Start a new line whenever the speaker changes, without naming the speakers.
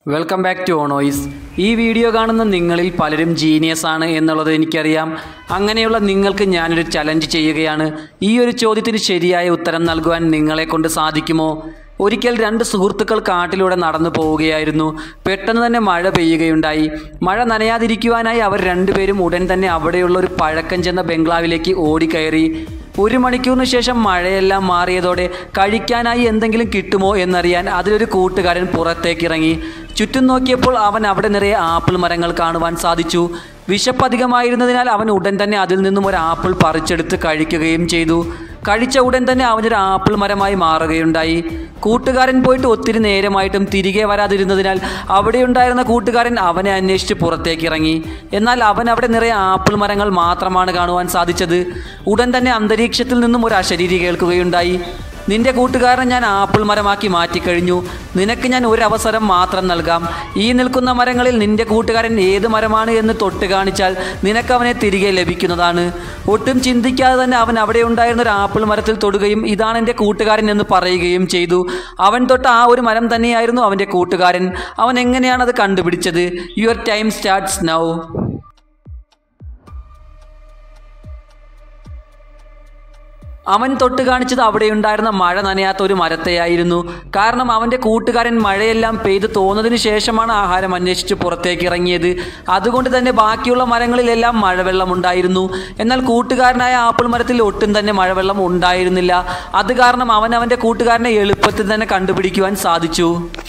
welcome back to ഓണോയിസ് ഈ video കാണുന്ന നിങ്ങളിൽ പലരും ജീനിയസ് ആണ് എന്നുള്ളത് എനിക്കറിയാം അങ്ങനെയുള്ള നിങ്ങൾക്ക് ഞാനൊരു ചലഞ്ച് ചെയ്യുകയാണ് ഈ ഒരു ചോദ്യത്തിന് ശരിയായ ഉത്തരം നൽകുവാൻ നിങ്ങളെ കൊണ്ട് സാധിക്കുമോ ഒരിക്കൽ രണ്ട് സുഹൃത്തുക്കൾ കാട്ടിലൂടെ നടന്നു പോവുകയായിരുന്നു പെട്ടെന്ന് തന്നെ മഴ പെയ്യുകയുണ്ടായി മഴ നനയാതിരിക്കുവാനായി അവർ രണ്ടുപേരും ഉടൻ തന്നെ അവിടെയുള്ള ഒരു പഴക്കം ചെന്ന ബംഗ്ലാവിലേക്ക് ഓടിക്കയറി ഒരു മണിക്കൂറിന് ശേഷം മഴയെല്ലാം മാറിയതോടെ കഴിക്കാനായി എന്തെങ്കിലും കിട്ടുമോ എന്നറിയാൻ അതിലൊരു കൂട്ടുകാരൻ പുറത്തേക്കിറങ്ങി ചുറ്റും നോക്കിയപ്പോൾ അവൻ അവിടെ നിറയെ ആപ്പിൾ മരങ്ങൾ കാണുവാൻ സാധിച്ചു വിശപ്പ് അധികമായിരുന്നതിനാൽ അവൻ ഉടൻ തന്നെ അതിൽ നിന്നും ഒരു ആപ്പിൾ പറിച്ചെടുത്ത് കഴിക്കുകയും ചെയ്തു കഴിച്ച ഉടൻ തന്നെ അവനൊരു ആപ്പിൾ മരമായി മാറുകയുണ്ടായി കൂട്ടുകാരൻ പോയിട്ട് ഒത്തിരി നേരമായിട്ടും തിരികെ വരാതിരുന്നതിനാൽ അവിടെയുണ്ടായിരുന്ന കൂട്ടുകാരൻ അവനെ അന്വേഷിച്ച് പുറത്തേക്ക് ഇറങ്ങി എന്നാൽ അവൻ അവിടെ നിറയെ ആപ്പിൾ മരങ്ങൾ മാത്രമാണ് കാണുവാൻ സാധിച്ചത് ഉടൻ തന്നെ അന്തരീക്ഷത്തിൽ നിന്നും ഒരു അശരീരി കേൾക്കുകയുണ്ടായി നിന്റെ കൂട്ടുകാരനെ ഞാൻ ആപ്പിൾ മരമാക്കി മാറ്റിക്കഴിഞ്ഞു നിനക്ക് ഞാൻ ഒരു അവസരം മാത്രം നൽകാം ഈ നിൽക്കുന്ന മരങ്ങളിൽ നിന്റെ കൂട്ടുകാരൻ ഏത് മരമാണ് എന്ന് തൊട്ട് കാണിച്ചാൽ നിനക്ക് അവനെ തിരികെ ലഭിക്കുന്നതാണ് ഒട്ടും ചിന്തിക്കാതെ തന്നെ അവൻ അവിടെ ഉണ്ടായിരുന്ന ഒരു ആപ്പിൾ മരത്തിൽ തൊടുകയും ഇതാണ് എൻ്റെ കൂട്ടുകാരൻ എന്ന് പറയുകയും ചെയ്തു അവൻ തൊട്ട് ആ ഒരു മരം തന്നെയായിരുന്നു അവൻ്റെ കൂട്ടുകാരൻ അവൻ എങ്ങനെയാണ് അത് കണ്ടുപിടിച്ചത് യുവർ ടൈം സ്റ്റാർട്ട്സ് നൗ അവൻ തൊട്ട് കാണിച്ചത് അവിടെയുണ്ടായിരുന്ന മഴ നനയാത്ത ഒരു മരത്തെയായിരുന്നു കാരണം അവൻ്റെ കൂട്ടുകാരൻ മഴയെല്ലാം പെയ്ത് തോന്നതിന് ശേഷമാണ് ആഹാരം അന്വേഷിച്ച് പുറത്തേക്ക് ഇറങ്ങിയത് അതുകൊണ്ട് തന്നെ ബാക്കിയുള്ള മരങ്ങളിലെല്ലാം മഴവെള്ളം ഉണ്ടായിരുന്നു എന്നാൽ കൂട്ടുകാരനായ ആപ്പിൾ മരത്തിൽ ഒട്ടും തന്നെ മഴവെള്ളം ഉണ്ടായിരുന്നില്ല അത് കാരണം അവൻ അവൻ്റെ കൂട്ടുകാരനെ എളുപ്പത്തിൽ തന്നെ കണ്ടുപിടിക്കുവാൻ സാധിച്ചു